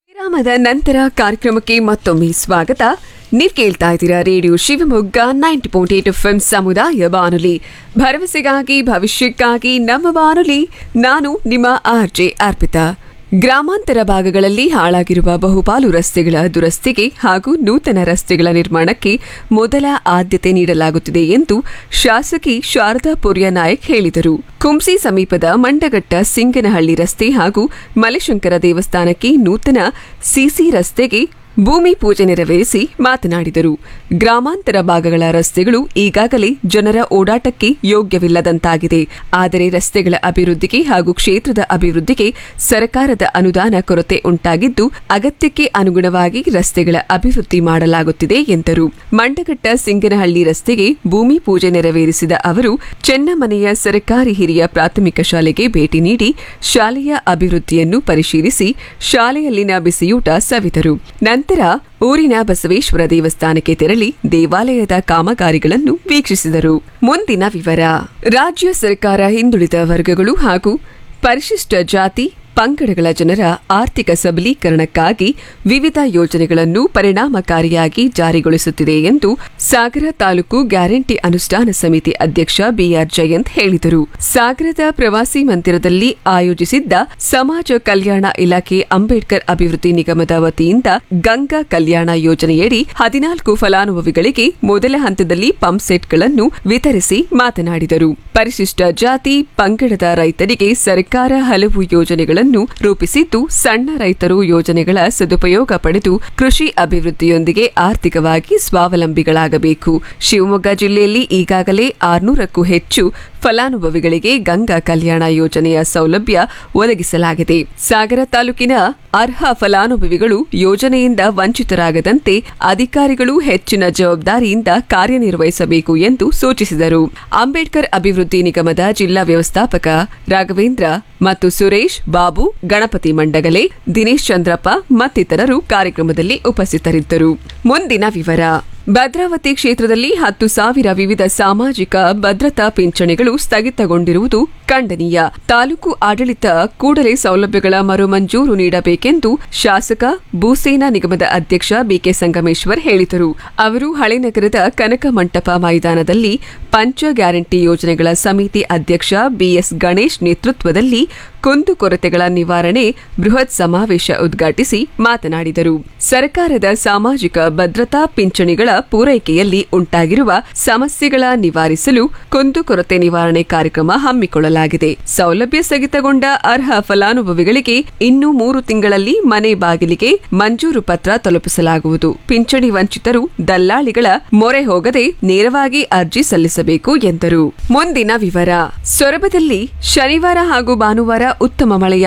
ವಿರಾಮದ ನಂತರ ಕಾರ್ಯಕ್ರಮಕ್ಕೆ ಮತ್ತೊಮ್ಮೆ ಸ್ವಾಗತ ನೀವು ಕೇಳ್ತಾ ಇದ್ದೀರಾ radio Shivamogga ninety point eight F ಸಮುದಾಯ ಬಾನುಲಿ ಭರವಸೆಗಾಗಿ ಭವಿಷ್ಯಕ್ಕಾಗಿ ನಮ್ಮ ಬಾನುಲಿ ನಾನು ನಿಮ್ಮ ಆರ್ ಜೆ ಅರ್ಪಿತಾ ಗ್ರಾಮಾಂತರ ಭಾಗಗಳಲ್ಲಿ ಹಾಳಾಗಿರುವ ಬಹುಪಾಲು ರಸ್ತೆಗಳ ದುರಸ್ತಿಗೆ ಹಾಗೂ ನೂತನ ರಸ್ತೆಗಳ ನಿರ್ಮಾಣಕ್ಕೆ ಮೊದಲ ಆದ್ಯತೆ ನೀಡಲಾಗುತ್ತಿದೆ ಎಂದು ಶಾಸಕಿ ಶಾರದಾ ಪುರ್ಯ ನಾಯಕ್ ಹೇಳಿದರು ಕುಂಸಿ ಸಮೀಪದ ಮಂಡಗಟ್ಟ ಸಿಂಗನಹಳ್ಳಿ ರಸ್ತೆ ಹಾಗೂ ಮಲೆಶಂಕರ ದೇವಸ್ಥಾನಕ್ಕೆ ನೂತನ ಸಿಸಿ ರಸ್ತೆಗೆ ಭೂಮಿ ಪೂಜೆ ನೆರವೇರಿಸಿ ಮಾತನಾಡಿದರು ಗ್ರಾಮಾಂತರ ಭಾಗಗಳ ರಸ್ತೆಗಳು ಈಗಾಗಲೇ ಜನರ ಓಡಾಟಕ್ಕೆ ಯೋಗ್ಯವಿಲ್ಲದಂತಾಗಿದೆ ಆದರೆ ರಸ್ತೆಗಳ ಅಭಿವೃದ್ಧಿಗೆ ಹಾಗೂ ಕ್ಷೇತ್ರದ ಅಭಿವೃದ್ಧಿಗೆ ಸರ್ಕಾರದ ಅನುದಾನ ಕೊರತೆ ಉಂಟಾಗಿದ್ದು ಅಗತ್ಯಕ್ಕೆ ಅನುಗುಣವಾಗಿ ರಸ್ತೆಗಳ ಅಭಿವೃದ್ಧಿ ಮಾಡಲಾಗುತ್ತಿದೆ ಎಂದರು ಮಂಡಗಟ್ಟ ಸಿಂಗನಹಳ್ಳಿ ರಸ್ತೆಗೆ ಭೂಮಿ ಪೂಜೆ ನೆರವೇರಿಸಿದ ಅವರು ಚೆನ್ನಮನೆಯ ಸರ್ಕಾರಿ ಹಿರಿಯ ಪ್ರಾಥಮಿಕ ಶಾಲೆಗೆ ಭೇಟಿ ನೀಡಿ ಶಾಲೆಯ ಅಭಿವೃದ್ಧಿಯನ್ನು ಪರಿಶೀಲಿಸಿ ಶಾಲೆಯಲ್ಲಿನ ಬಿಸಿಯೂಟ ಸವಿದರು ನಂತರ ಊರಿನ ಬಸವೇಶ್ವರ ದೇವಸ್ಥಾನಕ್ಕೆ ತೆರಳಿ ದೇವಾಲಯದ ಕಾಮಗಾರಿಗಳನ್ನು ವೀಕ್ಷಿಸಿದರು ಮುಂದಿನ ವಿವರ ರಾಜ್ಯ ಸರ್ಕಾರ ಹಿಂದುಳಿದ ವರ್ಗಗಳು ಹಾಗೂ ಪರಿಶಿಷ್ಟ ಜಾತಿ ಪಂಗಡಗಳ ಜನರ ಆರ್ಥಿಕ ಸಬಲೀಕರಣಕ್ಕಾಗಿ ವಿವಿಧ ಯೋಜನೆಗಳನ್ನು ಪರಿಣಾಮಕಾರಿಯಾಗಿ ಜಾರಿಗೊಳಿಸುತ್ತಿದೆ ಎಂದು ಸಾಗರ ತಾಲೂಕು ಗ್ಯಾರಂಟಿ ಅನುಷ್ಠಾನ ಸಮಿತಿ ಅಧ್ಯಕ್ಷ ಬಿಆರ್ ಜಯಂತ್ ಹೇಳಿದರು ಸಾಗರದ ಪ್ರವಾಸಿ ಮಂದಿರದಲ್ಲಿ ಆಯೋಜಿಸಿದ್ದ ಸಮಾಜ ಕಲ್ಯಾಣ ಇಲಾಖೆ ಅಂಬೇಡ್ಕರ್ ಅಭಿವೃದ್ಧಿ ನಿಗಮದ ವತಿಯಿಂದ ಗಂಗಾ ಕಲ್ಯಾಣ ಯೋಜನೆಯಡಿ ಹದಿನಾಲ್ಕು ಫಲಾನುಭವಿಗಳಿಗೆ ಮೊದಲ ಹಂತದಲ್ಲಿ ಪಂಪ್ ಸೆಟ್ಗಳನ್ನು ವಿತರಿಸಿ ಮಾತನಾಡಿದರು ಪರಿಶಿಷ್ಟ ಜಾತಿ ಪಂಗಡದ ರೈತರಿಗೆ ಸರ್ಕಾರ ಹಲವು ಯೋಜನೆಗಳನ್ನು ರೂಪಿಸಿದ್ದು ಸಣ್ಣ ರೈತರು ಯೋಜನೆಗಳ ಸದುಪಯೋಗ ಪಡೆದು ಕೃಷಿ ಅಭಿವೃದ್ಧಿಯೊಂದಿಗೆ ಆರ್ಥಿಕವಾಗಿ ಸ್ವಾವಲಂಬಿಗಳಾಗಬೇಕು ಶಿವಮೊಗ್ಗ ಜಿಲ್ಲೆಯಲ್ಲಿ ಈಗಾಗಲೇ ಆರ್ನೂರಕ್ಕೂ ಹೆಚ್ಚು ಫಲಾನುಭವಿಗಳಿಗೆ ಗಂಗಾ ಕಲ್ಯಾಣ ಯೋಜನೆಯ ಸೌಲಭ್ಯ ಒದಗಿಸಲಾಗಿದೆ ಸಾಗರ ತಾಲೂಕಿನ ಅರ್ಹ ಫಲಾನುಭವಿಗಳು ಯೋಜನೆಯಿಂದ ವಂಚಿತರಾಗದಂತೆ ಅಧಿಕಾರಿಗಳು ಹೆಚ್ಚಿನ ಜವಾಬ್ದಾರಿಯಿಂದ ಕಾರ್ಯನಿರ್ವಹಿಸಬೇಕು ಎಂದು ಸೂಚಿಸಿದರು ಅಂಬೇಡ್ಕರ್ ಅಭಿವೃದ್ಧಿ ನಿಗಮದ ಜಿಲ್ಲಾ ವ್ಯವಸ್ಥಾಪಕ ರಾಘವೇಂದ್ರ ಮತ್ತು ಸುರೇಶ್ ಬಾಬು ಗಣಪತಿ ಮಂಡಗಲೆ ದಿನೇಶ್ ಚಂದ್ರಪ್ಪ ಮತ್ತಿತರರು ಕಾರ್ಯಕ್ರಮದಲ್ಲಿ ಉಪಸ್ಥಿತರಿದ್ದರು ಮುಂದಿನ ವಿವರ ಭದ್ರಾವತಿ ಕ್ಷೇತ್ರದಲ್ಲಿ ಹತ್ತು ಸಾವಿರ ವಿವಿಧ ಸಾಮಾಜಿಕ ಭದ್ರತಾ ಪಿಂಚಣಿಗಳು ಸ್ಥಗಿತಗೊಂಡಿರುವುದು ಖಂಡನೀಯ ತಾಲೂಕು ಆಡಳಿತ ಕೂಡಲೇ ಸೌಲಭ್ಯಗಳ ಮರುಮಂಜೂರು ನೀಡಬೇಕೆಂದು ಶಾಸಕ ಭೂಸೇನಾ ನಿಗಮದ ಅಧ್ಯಕ್ಷ ಬಿಕೆ ಸಂಗಮೇಶ್ವರ್ ಹೇಳಿದರು ಅವರು ಹಳೆನಗರದ ಕನಕ ಮಂಟಪ ಮೈದಾನದಲ್ಲಿ ಪಂಚ ಗ್ಯಾರಂಟಿ ಯೋಜನೆಗಳ ಸಮಿತಿ ಅಧ್ಯಕ್ಷ ಬಿಎಸ್ ಗಣೇಶ್ ನೇತೃತ್ವದಲ್ಲಿ ಕುಂದುಕೊರತೆಗಳ ನಿವಾರಣೆ ಬೃಹತ್ ಸಮಾವೇಶ ಉದ್ಘಾಟಿಸಿ ಮಾತನಾಡಿದರು ಸರ್ಕಾರದ ಸಾಮಾಜಿಕ ಭದ್ರತಾ ಪಿಂಚಣಿಗಳ ಪೂರೈಕೆಯಲ್ಲಿ ಉಂಟಾಗಿರುವ ಸಮಸ್ಯೆಗಳ ನಿವಾರಿಸಲು ಕುಂದುಕೊರತೆ ನಿವಾರಣೆ ಕಾರ್ಯಕ್ರಮ ಹಮ್ಮಿಕೊಳ್ಳಲಾಗಿದೆ ಸೌಲಭ್ಯ ಸ್ಥಗಿತಗೊಂಡ ಅರ್ಹ ಫಲಾನುಭವಿಗಳಿಗೆ ಇನ್ನು ಮೂರು ತಿಂಗಳಲ್ಲಿ ಮನೆ ಬಾಗಿಲಿಗೆ ಮಂಜೂರು ಪತ್ರ ತಲುಪಿಸಲಾಗುವುದು ಪಿಂಚಣಿ ವಂಚಿತರು ದಲ್ಲಾಳಿಗಳ ಮೊರೆ ಹೋಗದೆ ನೇರವಾಗಿ ಅರ್ಜಿ ಸಲ್ಲಿಸಬೇಕು ಎಂದರು ಮುಂದಿನ ವಿವರ ಸೊರಬದಲ್ಲಿ ಶನಿವಾರ ಹಾಗೂ ಭಾನುವಾರ ಉತ್ತಮ ಮಳೆಯ